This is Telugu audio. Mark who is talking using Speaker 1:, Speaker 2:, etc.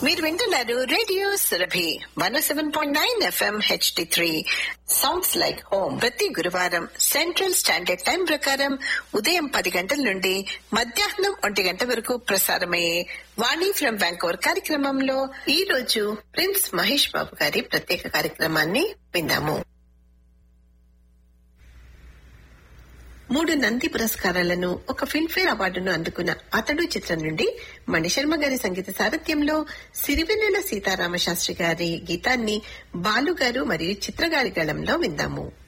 Speaker 1: మీరు వింటున్నారు radio Surabhi one seven point nine FM HD three sounds like home ప్రతి గురువారం సెంట్రల్ స్టాండర్డ్ టైం ప్రకారం ఉదయం పది గంటల నుండి మధ్యాహ్నం ఒంటి గంట వరకు ప్రసారమయ్యే వాణి ఫ్రమ్ బ్యాంకోర్ కార్యక్రమంలో ఈ రోజు ప్రిన్స్ మహేష్ బాబు గారి ప్రత్యేక కార్యక్రమాన్ని విందాము మూడు నంది పురస్కారాలను ఒక ఫిల్మ్ఫేర్ అవార్డును అందుకున్న అతడు చిత్రం నుండి మణిశర్మ గారి సంగీత సారథ్యంలో సిరివెన్నెల సీతారామ శాస్త్రి గారి గీతాన్ని బాలు గారు మరియు చిత్రగారి గళంలో విందాము